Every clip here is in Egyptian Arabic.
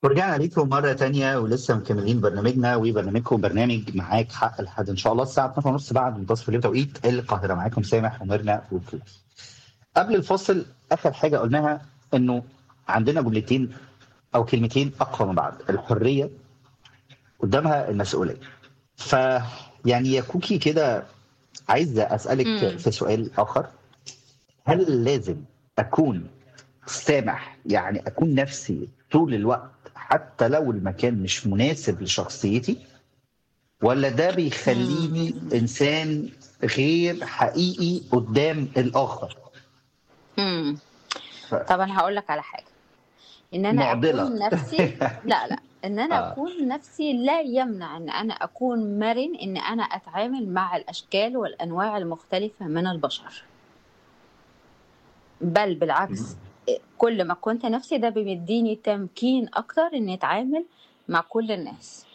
ورجعنا ليكم مرة تانية ولسه مكملين برنامجنا وبرنامجكم برنامج معاك حق لحد إن شاء الله الساعة 12 ونص بعد منتصف الليل توقيت القاهرة معاكم سامح وميرنا وفلوس. قبل الفصل آخر حاجة قلناها إنه عندنا جملتين أو كلمتين أقوى من بعض الحرية قدامها المسؤولية. ف يعني يا كوكي كده عايز أسألك مم. في سؤال آخر هل لازم أكون سامح يعني أكون نفسي طول الوقت حتى لو المكان مش مناسب لشخصيتي ولا ده بيخليني انسان غير حقيقي قدام الاخر امم ف- طب انا هقول لك على حاجه ان انا معضلة. اكون نفسي لا لا ان انا آه. اكون نفسي لا يمنع ان انا اكون مرن ان انا اتعامل مع الاشكال والانواع المختلفه من البشر بل بالعكس كل ما كنت نفسي ده بيديني تمكين اكتر اني اتعامل مع كل الناس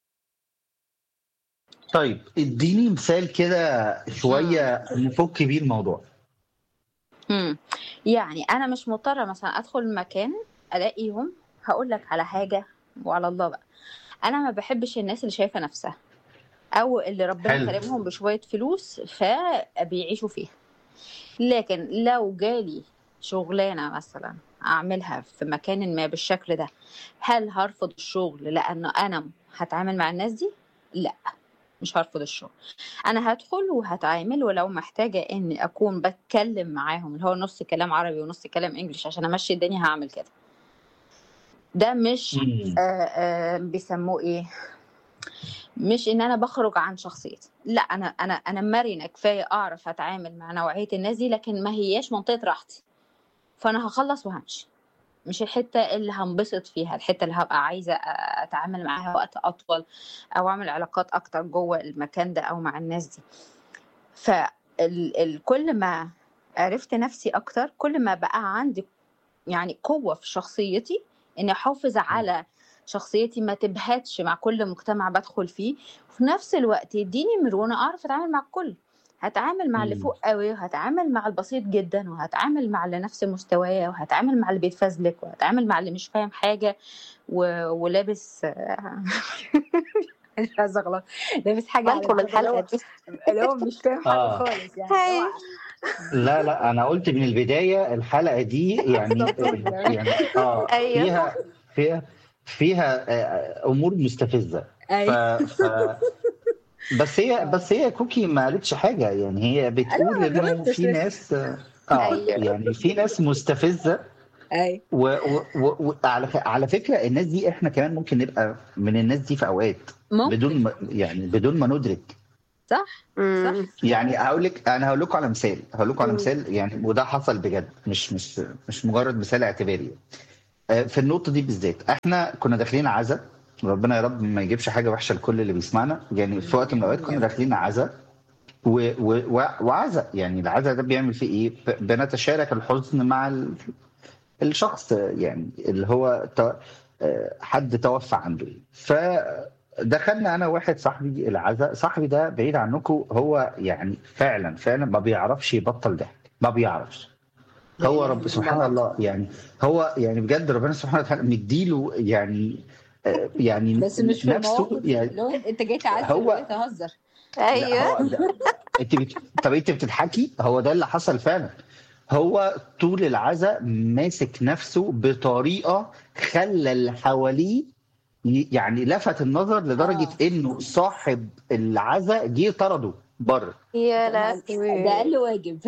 طيب اديني مثال كده شويه نفك بيه الموضوع امم يعني انا مش مضطره مثلا ادخل مكان الاقيهم هقول لك على حاجه وعلى الله بقى انا ما بحبش الناس اللي شايفه نفسها او اللي ربنا حلو. كرمهم بشويه فلوس فبيعيشوا فيها لكن لو جالي شغلانه مثلا اعملها في مكان ما بالشكل ده هل هرفض الشغل لانه انا هتعامل مع الناس دي لا مش هرفض الشغل انا هدخل وهتعامل ولو محتاجه اني اكون بتكلم معاهم اللي هو نص كلام عربي ونص كلام انجليش عشان امشي الدنيا هعمل كده ده مش مم. آه آه بيسموه ايه مش ان انا بخرج عن شخصيتي لا انا انا انا مرنه كفايه اعرف اتعامل مع نوعيه الناس دي لكن ما هياش منطقه راحتي فانا هخلص وهمشي مش الحته اللي هنبسط فيها الحته اللي هبقى عايزه اتعامل معاها وقت اطول او اعمل علاقات اكتر جوه المكان ده او مع الناس دي فكل ما عرفت نفسي اكتر كل ما بقى عندي يعني قوه في شخصيتي اني احافظ على شخصيتي ما تبهتش مع كل مجتمع بدخل فيه وفي نفس الوقت يديني مرونه اعرف اتعامل مع الكل هتعامل مع اللي مم. فوق قوي وهتعامل مع البسيط جدا وهتعامل مع اللي نفس مستوايا وهتعامل مع اللي بيتفزلك وهتعامل مع اللي مش فاهم حاجه و... ولابس مش عايزه اغلط لابس حاجه على مالكم دماغه اللي هو- الحلقه دي اللي هو مش فاهم حاجه آه. خالص يعني اللي هو لا لا انا قلت من البدايه الحلقه دي يعني يعني اه أيوة. فيها فيها فيها آه، امور مستفزه ف, ايوه ف بس هي بس هي كوكي ما قالتش حاجه يعني هي بتقول أنا ما انه جربتش في لسه. ناس اه آه، أيوة. يعني في ناس مستفزه ايوه وعلى على ف- على فكره الناس دي احنا كمان ممكن نبقى من الناس دي في اوقات ممكن بدون ما يعني بدون ما ندرك صح مم. يعني هقول لك انا هقول لكم على مثال هقول لكم على مم. مثال يعني وده حصل بجد مش مش مش مجرد مثال اعتباري آه، في النقطه دي بالذات احنا كنا داخلين عزا ربنا يا رب ما يجيبش حاجه وحشه لكل اللي بيسمعنا يعني في وقت من الاوقات كنا داخلين عزا و- و- و- وعزا يعني العزا ده بيعمل فيه ايه ب- بنتشارك الحزن مع ال- الشخص يعني اللي هو تو- آه، حد توفى عنده فدخلنا انا واحد صاحبي العزاء صاحبي ده بعيد عنكم هو يعني فعلا فعلا ما بيعرفش يبطل ضحك ما بيعرفش هو رب سبحان الله يعني هو يعني بجد ربنا سبحانه وتعالى مديله يعني آه، يعني بس مش في نفسه المواقف يعني اللي هو انت جاي تعزل هو- وجاي تهزر لا ايوه هو ده- انت بت... طب انت بتضحكي هو ده اللي حصل فعلا هو طول العزاء ماسك نفسه بطريقه خلى اللي حواليه ي- يعني لفت النظر لدرجه آه. انه صاحب العزاء جه طرده بره يا ده لهوي اقل واجب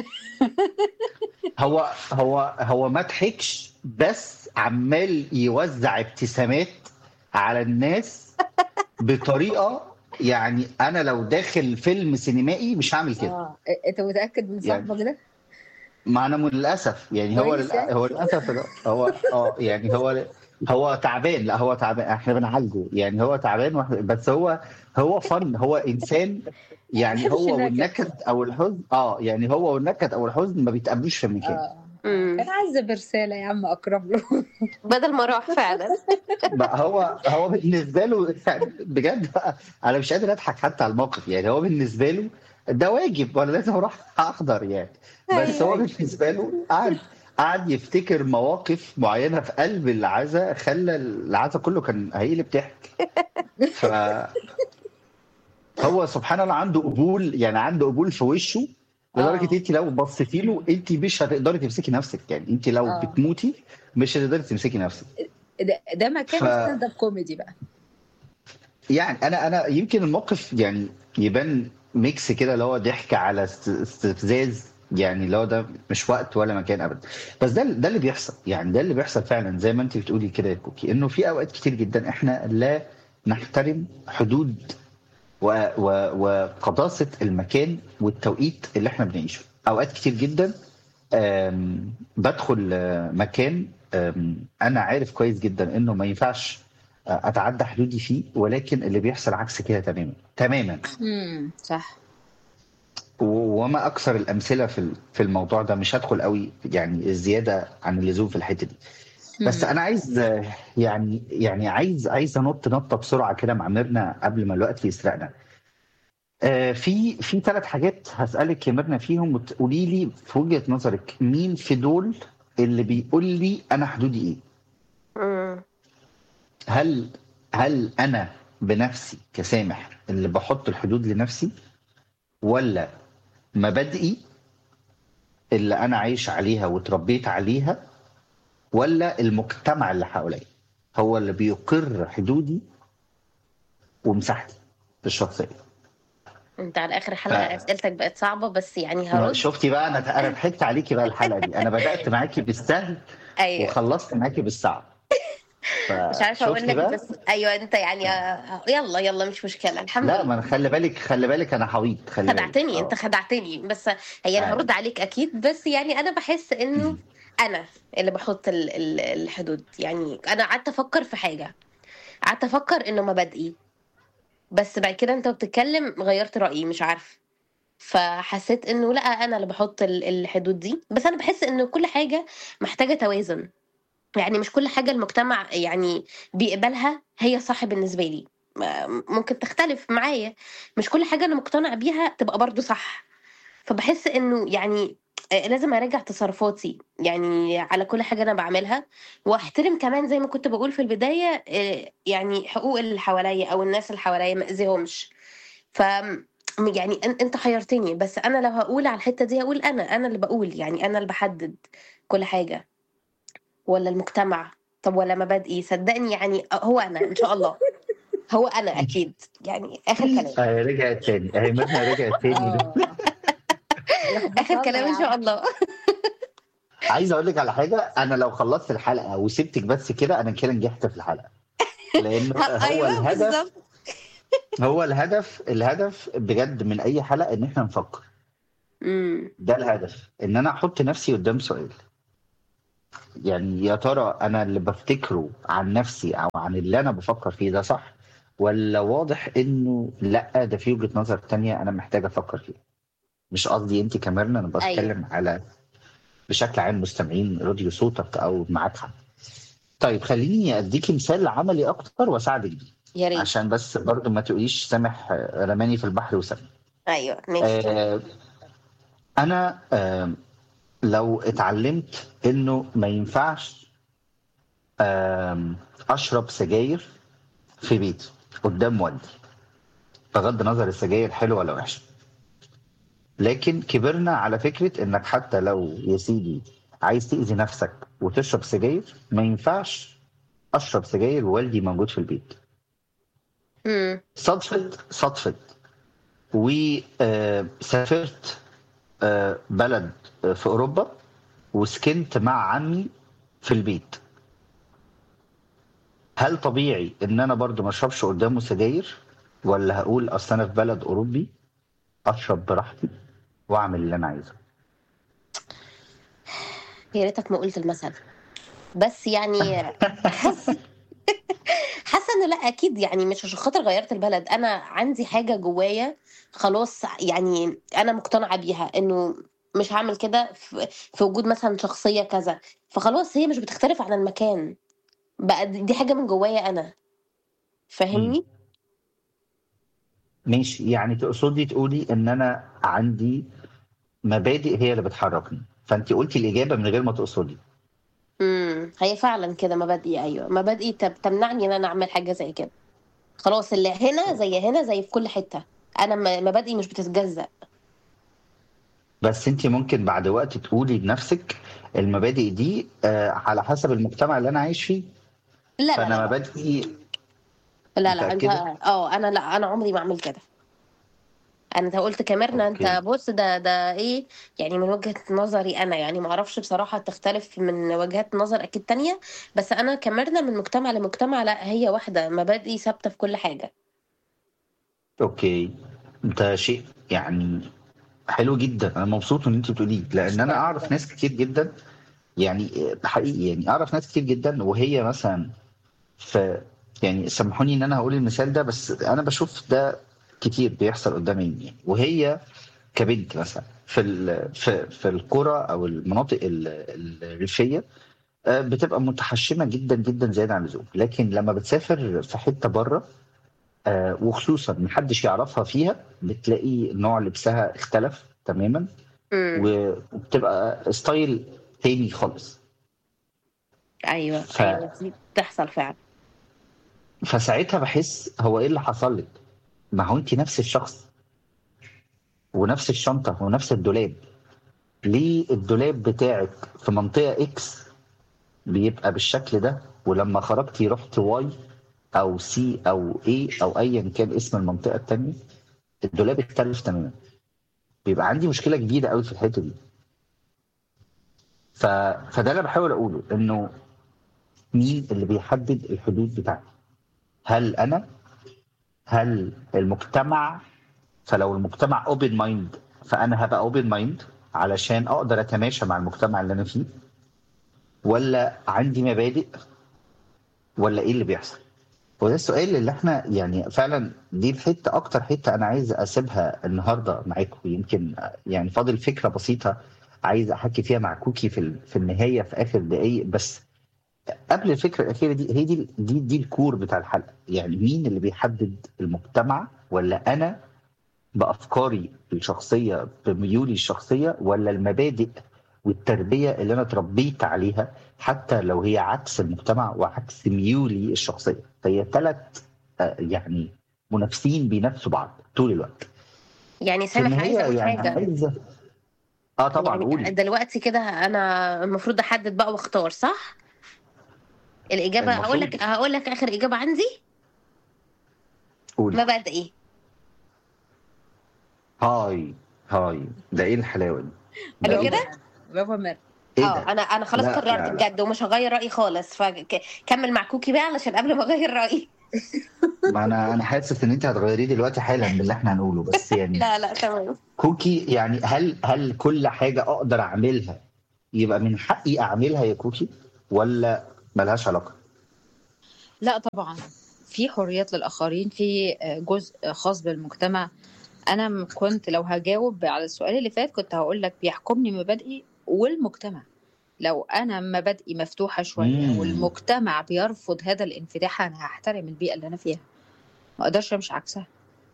هو هو هو ما ضحكش بس عمال يوزع ابتسامات على الناس بطريقه يعني انا لو داخل فيلم سينمائي مش هعمل كده اه انت متاكد من يعني- صاحبك ده؟ ما انا للاسف يعني هو كويس يعني. للأ... هو للاسف لا. هو اه يعني هو هو تعبان لا هو تعبان احنا بنعالجه يعني هو تعبان وإحنا- بس هو هو فن هو انسان يعني بحبش هو النكد. والنكد او الحزن اه يعني هو والنكد او الحزن ما بيتقابلوش في مكان اه مم. كان عايزه برساله يا عم اقرب له بدل ما راح فعلا بقى هو هو بالنسبه له يعني بجد بقى انا مش قادر اضحك حتى على الموقف يعني هو بالنسبه له ده واجب وانا لازم اروح احضر يعني بس هو بالنسبه له قعد قعد يفتكر مواقف معينه في قلب العزا خلى العزا كله كان هيقلب ضحك ف هو سبحان الله عنده قبول يعني عنده قبول في وشه لدرجه آه. انت لو بصيتي له انت مش هتقدري تمسكي نفسك يعني انت لو آه. بتموتي مش هتقدري تمسكي نفسك ده, ده مكان ف- ستاند اب كوميدي بقى يعني انا انا يمكن الموقف يعني يبان ميكس كده اللي هو ضحك على است- استفزاز يعني اللي هو ده مش وقت ولا مكان ابدا بس ده ده اللي بيحصل يعني ده اللي بيحصل فعلا زي ما انت بتقولي كده يا كوكي انه في اوقات كتير جدا احنا لا نحترم حدود و و وقداسه المكان والتوقيت اللي احنا بنعيشه اوقات كتير جدا آم، بدخل آه، مكان آم، انا عارف كويس جدا انه ما ينفعش آه، اتعدى حدودي فيه ولكن اللي بيحصل عكس كده تماما تماما امم صح و- وما اكثر الامثله في ال- في الموضوع ده مش هدخل قوي يعني الزياده عن اللزوم في الحته دي بس مم. انا عايز آه، يعني يعني عايز عايز انط نطه بسرعه كده مع ميرنا قبل ما الوقت يسرقنا آه، في في ثلاث حاجات هسالك يا ميرنا فيهم وتقولي لي في وجهه نظرك مين في دول اللي بيقول لي انا حدودي ايه مم. هل هل انا بنفسي كسامح اللي بحط الحدود لنفسي ولا مبادئي اللي انا عايش عليها وتربيت عليها ولا المجتمع اللي حواليا هو اللي بيقر حدودي ومساحتي الشخصيه انت على اخر حلقه ف- اسئلتك بقت صعبه بس يعني هرد شفتي بقى انا انا ضحكت عليكي بقى الحلقه دي انا بدات معاكي بالسهل ايوه وخلصت معاكي بالصعب مش عارفه اقول فشفتي لك بقى؟ بس ايوه انت يعني آه، يلا يلا مش مشكله الحمد لا لله ما أنا خلي بالك خلي بالك انا حويط خلي بالك خدعتني آه. انت خدعتني بس هي انا أيوة. هرد عليك اكيد بس يعني انا بحس انه مم. انا اللي بحط ال- ال- الحدود يعني انا قعدت افكر في حاجه قعدت افكر انه مبادئي بس بعد كده انت بتتكلم غيرت رايي مش عارفه فحسيت انه لا انا اللي بحط ال- الحدود دي بس انا بحس انه كل حاجه محتاجه توازن يعني مش كل حاجه المجتمع يعني بيقبلها هي صح بالنسبه لي م- ممكن تختلف معايا مش كل حاجه انا مقتنع بيها تبقى برضو صح فبحس انه يعني آه، لازم اراجع تصرفاتي يعني على كل حاجه انا بعملها واحترم كمان زي ما كنت بقول في البدايه آه، يعني حقوق اللي حواليا او الناس اللي حواليا ما اذيهمش ف يعني أن- انت حيرتني بس انا لو هقول على الحته دي هقول انا انا اللي بقول يعني انا اللي بحدد كل حاجه ولا المجتمع طب ولا مبادئي صدقني يعني هو انا ان شاء الله هو انا اكيد يعني اخر كلام آه رجعت تاني اهي ميرنا رجعت تاني آه. اخر كلام ان شاء الله عايز اقول لك على حاجه انا لو خلصت الحلقه وسبتك بس كده انا كده نجحت في الحلقه لان هو ايوه الهدف بالظبط هو الهدف الهدف بجد من اي حلقه ان احنا نفكر امم ده الهدف ان انا احط نفسي قدام سؤال يعني يا ترى انا اللي بفتكره عن نفسي او عن اللي انا بفكر فيه ده صح ولا واضح انه لا ده في وجهه نظر تانية انا محتاج افكر فيها مش قصدي انت كميرنا انا بتكلم على بشكل عام مستمعين راديو صوتك او معاك طيب خليني اديكي مثال عملي اكتر واساعدك بيه يا ريت عشان بس برضو ما تقوليش سامح آه، رماني في البحر وسامح ايوه ماشي آه، انا آه، لو اتعلمت انه ما ينفعش آم، اشرب سجاير في بيتي قدام والدي بغض النظر السجاير حلوه ولا وحشه لكن كبرنا على فكره انك حتى لو يا سيدي عايز تاذي نفسك وتشرب سجاير ما ينفعش اشرب سجاير ووالدي موجود في البيت امم صدفت صدفت وسافرت بلد آه، في اوروبا وسكنت مع عمي في البيت هل طبيعي ان انا برضو ما اشربش قدامه سجاير ولا هقول اصل انا في بلد اوروبي اشرب براحتي واعمل اللي انا عايزه يا ريتك ما قلت المثل بس يعني حاسه حاسه انه لا اكيد يعني مش عشان خاطر غيرت البلد انا عندي حاجه جوايا خلاص يعني انا مقتنعه بيها انه مش هعمل كده في في وجود مثلا شخصيه كذا فخلاص هي مش بتختلف عن المكان بقى دي دي حاجه من جوايا انا فاهمني ماشي يعني تقصدي تقولي ان انا عندي مبادئ هي اللي بتحركني فانت قلتي الاجابه من غير ما تقصدي امم هي فعلا كده مبادئي ايوه مبادئي تب- تمنعني ان انا اعمل حاجه زي كده خلاص اللي هنا زي هنا زي في كل حته انا م- مبادئي مش بتتجزأ بس انت ممكن بعد وقت تقولي لنفسك المبادئ دي آه، على حسب المجتمع اللي انا عايش فيه لا لا فانا لا مبادئي لا لا انت متأكدة؟ اه انا لا انا عمري ما اعمل كده انا انت قلت كميرنا انت أوكي. بص ده ده ايه يعني من وجهة نظري انا يعني ما اعرفش بصراحة تختلف من وجهات نظر اكيد تانية بس انا كميرنا من مجتمع لمجتمع لا هي واحدة مبادئي ثابتة في كل حاجة اوكي ده شيء يعني حلو جدا انا مبسوط ان انت بتقوليه لان انا اعرف ناس كتير جدا يعني حقيقي يعني اعرف ناس كتير جدا وهي مثلا في يعني سامحوني ان انا هقول المثال ده بس انا بشوف ده كتير بيحصل قدامي يعني وهي كبنت مثلا في ال- في في القرى او المناطق ال- الريفيه آه، بتبقى متحشمه جدا جدا زياده عن اللزوم لكن لما بتسافر في حته بره آه، وخصوصا محدش يعرفها فيها بتلاقي نوع لبسها اختلف تماما امم و- وبتبقى ستايل تاني خالص ايوه ف- ايوه دي بتحصل فعلا فساعتها بحس هو ايه اللي حصل لك ما هو انت نفس الشخص ونفس الشنطه ونفس الدولاب ليه الدولاب بتاعك في منطقه اكس بيبقى بالشكل ده ولما خرجتي رحت واي او سي او اي او ايا كان اسم المنطقه التانيه الدولاب اختلف تماما بيبقى عندي مشكله كبيره قوي في الحته دي ف... فده اللي بحاول اقوله انه مين اللي بيحدد الحدود بتاعتي هل انا هل المجتمع فلو المجتمع اوبن مايند فانا هبقى اوبن مايند علشان اقدر اتماشى مع المجتمع اللي انا فيه ولا عندي مبادئ ولا ايه اللي بيحصل وده السؤال اللي احنا يعني فعلا دي الحته اكتر حته انا عايز اسيبها النهارده معاكم يمكن يعني فاضل فكره بسيطه عايز احكي فيها مع كوكي في ال- في النهايه في اخر دقايق بس قبل الفكره الاخيره دي هي دي دي دي الكور بتاع الحلقه يعني مين اللي بيحدد المجتمع ولا انا بافكاري الشخصيه بميولي الشخصيه ولا المبادئ والتربيه اللي انا اتربيت عليها حتى لو هي عكس المجتمع وعكس ميولي الشخصيه فهي ثلاث يعني منافسين بينافسوا بعض طول الوقت يعني في سامح عايزة النهايه اقول يعني حاجة عايزه اه طبعا يعني قولي دلوقتي كده انا المفروض احدد بقى واختار صح الاجابه هقول لك المفروض. هقول لك اخر اجابه عندي قولي مبادئي هاي هاي ده ايه الحلاوه دي ده حلو إيه كده؟ ده؟ برافو مير ايه اه ده انا انا خلاص لا، لا، قررت لا. بجد ومش هغير رايي خالص فكمل مع كوكي بقى علشان قبل ما اغير رايي ما انا انا حاسس ان انت هتغيريه دلوقتي حالا باللي احنا هنقوله بس يعني لا لا تمام كوكي يعني هل هل كل حاجه اقدر اعملها يبقى من حقي اعملها يا كوكي ولا ملهاش علاقه لا طبعا في حريات للآخرين في جزء خاص بالمجتمع أنا م- كنت لو هجاوب على السؤال اللي فات كنت هقول لك بيحكمني مبادئي والمجتمع لو أنا مبادئي مفتوحة شوية مم. والمجتمع بيرفض هذا الانفتاح أنا هحترم البيئة اللي أنا فيها ما أقدرش أمشي عكسها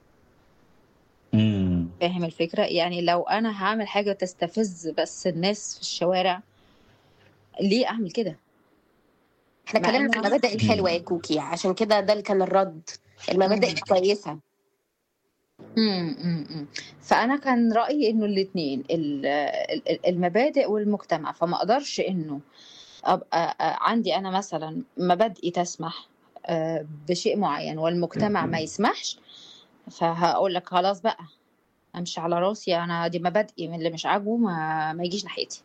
امم فاهم الفكرة يعني لو أنا هعمل حاجة تستفز بس الناس في الشوارع ليه أعمل كده احنا مع اتكلمنا إن عن المبادئ الحلوه يا كوكي عشان كده ده اللي كان الرد المبادئ مم. الكويسه امم أمم. فانا كان رايي انه الاثنين المبادئ والمجتمع فما اقدرش انه ابقى آه، عندي انا مثلا مبادئي تسمح آه، بشيء معين والمجتمع ما يسمحش فهقول لك خلاص بقى امشي على راسي انا دي مبادئي من اللي مش عاجبه ما, ما يجيش ناحيتي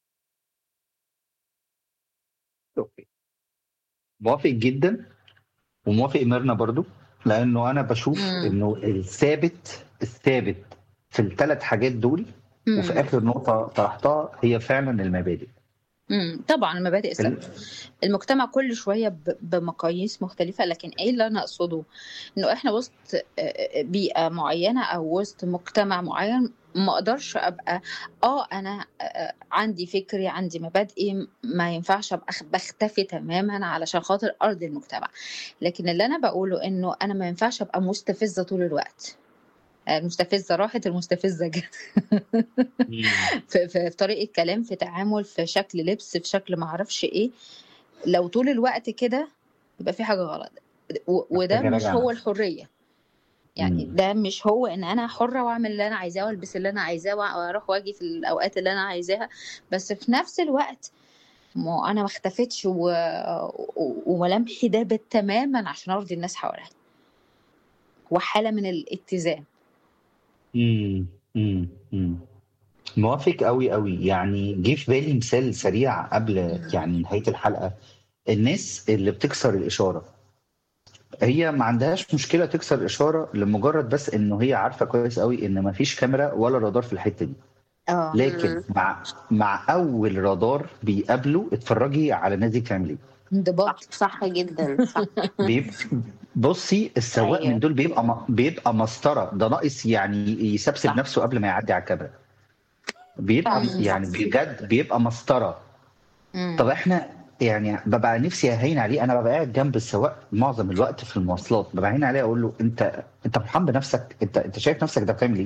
اوكي موافق جدا وموافق ميرنا برضو لانه انا بشوف مم. انه الثابت الثابت في الثلاث حاجات دول وفي مم. اخر نقطه طرحتها هي فعلا المبادئ مم. طبعا المبادئ ثابته المجتمع كل شويه ب- بمقاييس مختلفه لكن ايه اللي انا اقصده انه احنا وسط آه، بيئه معينه او وسط مجتمع معين ما اقدرش ابقى اه انا آه، عندي فكري عندي مبادئي ما ينفعش ابقى أخ- بختفي تماما علشان خاطر ارض المجتمع لكن اللي انا بقوله انه انا ما ينفعش ابقى مستفزه طول الوقت المستفزه راحت المستفزه جت مم. في, في, في طريقه كلام في تعامل في شكل لبس في شكل ما اعرفش ايه لو طول الوقت كده يبقى في حاجه غلط و- وده محتاجة مش راجع هو نفسك. الحريه يعني مم. ده مش هو ان انا حره واعمل اللي انا عايزاه والبس اللي انا عايزاه واروح واجي في الاوقات اللي انا عايزاها بس في نفس الوقت ما انا ما اختفتش و... و... وملامحي دابت تماما عشان ارضي الناس حواليا وحاله من الاتزان مم. مم. مم. موافق قوي قوي يعني جه في بالي مثال سريع قبل يعني نهاية الحلقة الناس اللي بتكسر الإشارة هي ما عندهاش مشكلة تكسر الإشارة لمجرد بس إنه هي عارفة كويس قوي إن ما فيش كاميرا ولا رادار في الحتة دي اه لكن مم. مع مع أول رادار بيقابله اتفرجي على الناس دي بتعمل إيه انضباط صح صح جدا صح بيبقى بصي السواق ايوه من دول بيبقى م- بيبقى مسطره ده ناقص يعني يسبسب صح نفسه قبل ما يعدي على الكاميرا بيبقى صح يعني صح بجد بيبقى مسطره امم طب احنا يعني ببقى نفسي اهين عليه انا ببقى قاعد جنب السواق معظم الوقت في المواصلات ببقى هين عليه اقول له انت انت فرحان بنفسك انت انت شايف نفسك ده بتعمل ايه؟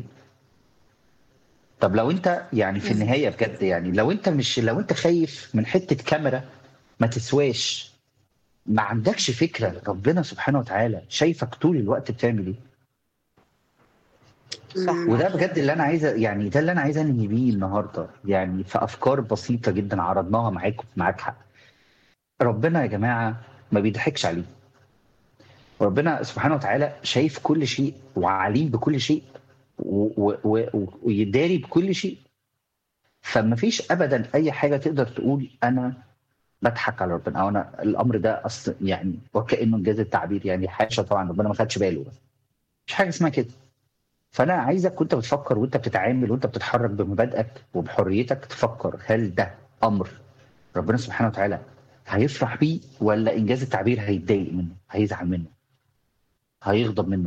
طب لو انت يعني في النهايه بجد يعني لو انت مش لو انت خايف من حته كاميرا ما تسواش ما عندكش فكره ربنا سبحانه وتعالى شايفك طول الوقت بتعمل ايه؟ صح مم. وده بجد اللي انا عايز يعني ده اللي انا عايز انهي بيه النهارده يعني في افكار بسيطه جدا عرضناها معاكم معاك حق ربنا يا جماعه ما بيضحكش عليه ربنا سبحانه وتعالى شايف كل شيء وعليم بكل شيء و- و- و- ويداري بكل شيء فما فيش ابدا اي حاجه تقدر تقول انا بضحك على ربنا او انا الامر ده اصلا يعني وكانه انجاز التعبير يعني حاشا طبعا ربنا ما خدش باله مش حاجه اسمها كده فانا عايزك وانت بتفكر وانت بتتعامل وانت بتتحرك بمبادئك وبحريتك تفكر هل ده امر ربنا سبحانه وتعالى هيفرح بيه ولا انجاز التعبير هيتضايق منه هيزعل منه هيغضب منه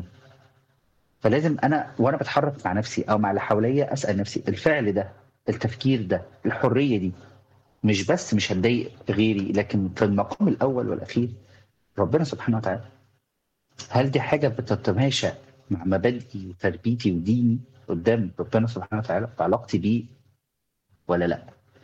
فلازم انا وانا بتحرك مع نفسي او مع اللي حواليا اسال نفسي الفعل ده التفكير ده الحريه دي مش بس مش هتضايق غيري لكن في المقام الاول والاخير ربنا سبحانه وتعالى هل دي حاجه بتتماشى مع مبادئي وتربيتي وديني قدام ربنا سبحانه وتعالى في علاقتي بيه ولا لا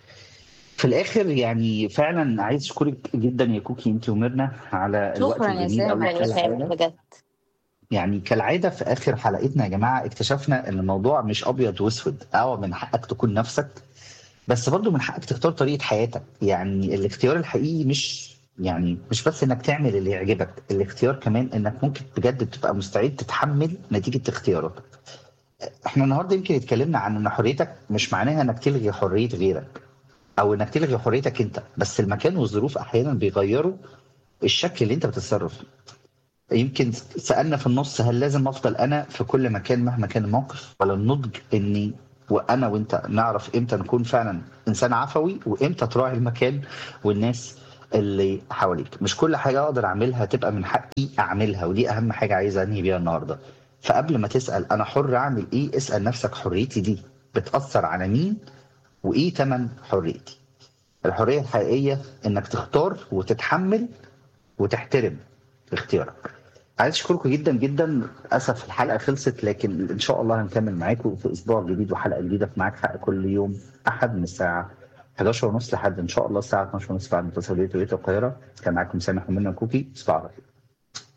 في الاخر يعني فعلا عايز اشكرك جدا يا كوكي انت وميرنا على الوقت شكرا يا الجميل قوي سامح شكرا يا سامح بجد يعني كالعاده في اخر حلقتنا يا جماعه اكتشفنا ان الموضوع مش ابيض واسود اه من حقك تكون نفسك بس برضو من حقك تختار طريقه حياتك يعني الاختيار الحقيقي مش يعني مش بس انك تعمل اللي يعجبك الاختيار كمان انك ممكن بجد تبقى مستعد تتحمل نتيجه اختياراتك احنا النهارده يمكن اتكلمنا عن ان حريتك مش معناها انك تلغي حريه غيرك او انك تلغي حريتك انت بس المكان والظروف احيانا بيغيروا الشكل اللي انت بتتصرف فيه يمكن سالنا في النص هل لازم افضل انا في كل مكان مهما كان الموقف ولا النضج اني وانا وانت نعرف امتى نكون فعلا انسان عفوي وامتى تراعي المكان والناس اللي حواليك مش كل حاجه اقدر اعملها تبقى من حقي اعملها ودي اهم حاجه عايز انهي بيها النهارده فقبل ما تسال انا حر اعمل ايه اسال نفسك حريتي دي بتاثر على مين وايه ثمن حريتي الحريه الحقيقيه انك تختار وتتحمل وتحترم اختيارك عايز اشكركم جدا جدا للاسف الحلقه خلصت لكن ان شاء الله هنكمل معاكم في اسبوع جديد وحلقه جديده في معاك حق كل يوم احد من الساعه 11 ونص لحد ان شاء الله الساعه 12 ونص بعد منتصف الليل توقيت القاهره كان معاكم سامح ومنى كوكي تصبحوا على خير